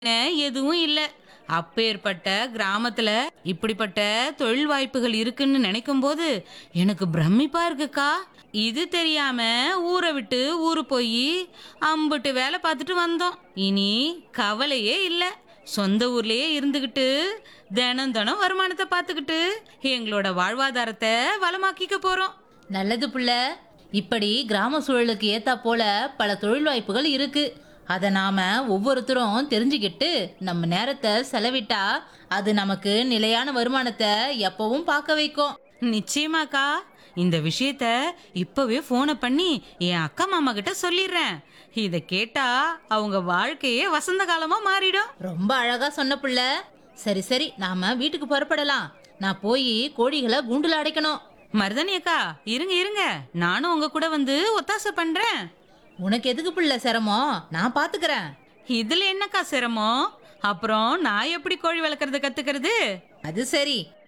எதுவும் இல்ல அப்பேற்பட்ட கிராமத்துல இப்படிப்பட்ட தொழில் வாய்ப்புகள் இருக்குன்னு நினைக்கும் போது எனக்கு பிரமிப்பா இருக்குக்கா இது தெரியாம ஊரை விட்டு ஊரு போய் அம்புட்டு வேலை பார்த்துட்டு வந்தோம் இனி கவலையே இல்ல சொந்த ஊர்லயே இருந்துகிட்டு தினம் தினம் வருமானத்தை பார்த்துக்கிட்டு எங்களோட வாழ்வாதாரத்தை வளமாக்கிக்க போறோம் நல்லது புள்ள இப்படி கிராம சூழலுக்கு ஏத்தா போல பல தொழில் வாய்ப்புகள் இருக்கு அதை நாம ஒவ்வொருத்தரும் தெரிஞ்சுக்கிட்டு நம்ம நேரத்தை செலவிட்டா அது நமக்கு நிலையான வருமானத்தை எப்பவும் பார்க்க வைக்கும் நிச்சயமாக்கா இந்த விஷயத்த இப்பவே போனை பண்ணி என் அக்கா மாமா கிட்ட சொல்லிடுறேன் இத கேட்டா அவங்க வாழ்க்கையே வசந்த காலமா மாறிடும் ரொம்ப அழகா சொன்ன புள்ள சரி சரி நாம வீட்டுக்கு புறப்படலாம் நான் போய் கோழிகளை கூண்டுல அடைக்கணும் மருதனி அக்கா இருங்க இருங்க நானும் உங்க கூட வந்து ஒத்தாசை பண்றேன் உனக்கு எதுக்கு புள்ள சிரமம் நான் பாத்துக்கிறேன் இதுல என்னக்கா சிரமம் அப்புறம் நான் எப்படி கோழி வளர்க்கறத கத்துக்கிறது அது சரி